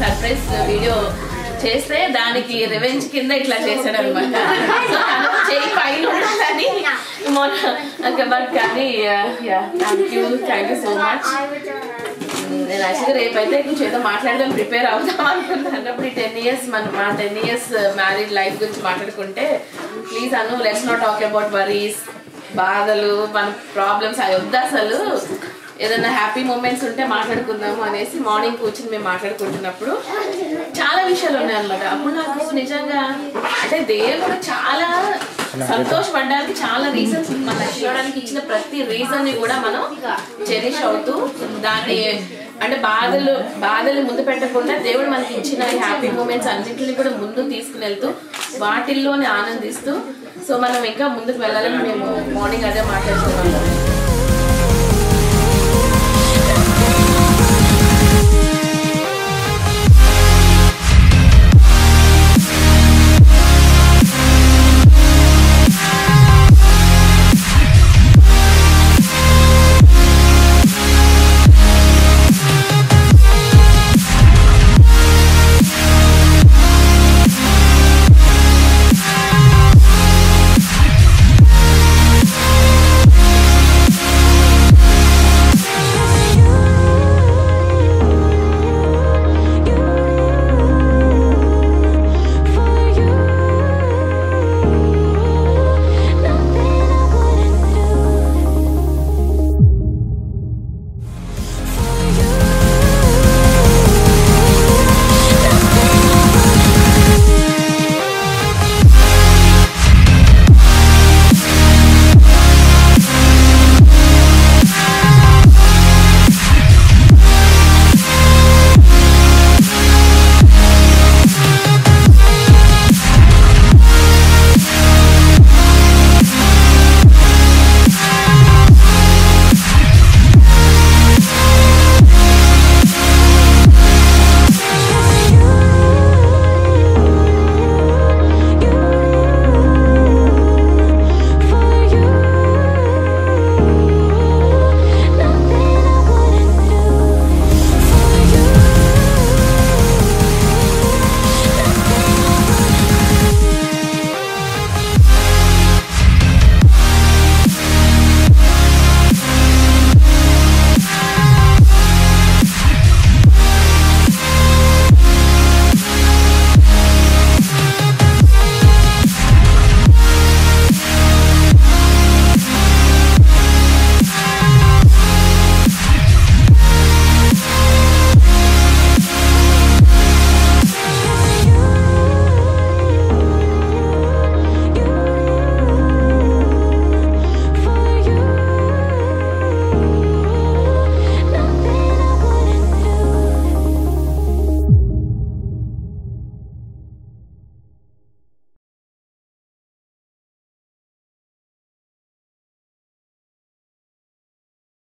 surprise video చేస్తే దానికి revenge కింద ఇట్లా చేశాడు అనమాట చేయి పైన ఉండాలని మొన్న బట్ కానీ thank you thank you so much నేను యాక్చువల్గా రేపు అయితే కొంచెం ఏదో మాట్లాడదాం ప్రిపేర్ అవుతాం అనుకుంటున్నాను అప్పుడు ఈ టెన్ ఇయర్స్ మన మా టెన్ ఇయర్స్ మ్యారీడ్ లైఫ్ గురించి మాట్లాడుకుంటే please Anu let's not talk about worries బాధలు మన ప్రాబ్లమ్స్ అవి వద్దు అసలు ఏదైనా హ్యాపీ మూమెంట్స్ ఉంటే మాట్లాడుకుందాము అనేసి మార్నింగ్ కూర్చుని మేము మాట్లాడుకుంటున్నప్పుడు చాలా విషయాలు ఉన్నాయి అనమాట అప్పుడు నాకు నిజంగా అంటే దేవుడు చాలా సంతోషపడడానికి చాలా రీజన్స్ మన చూడడానికి ఇచ్చిన ప్రతి రీజన్ ని కూడా మనం చెరిష్ అవుతూ దాన్ని అంటే బాధలు బాధలు ముందు పెట్టకుండా దేవుడు మనకి ఇచ్చిన హ్యాపీ మూమెంట్స్ అన్నింటిని కూడా ముందు తీసుకుని వెళ్తూ వాటిల్లోనే ఆనందిస్తూ సో మనం ఇంకా ముందుకు వెళ్ళాలని మేము మార్నింగ్ అదే మాట్లాడుతున్నాము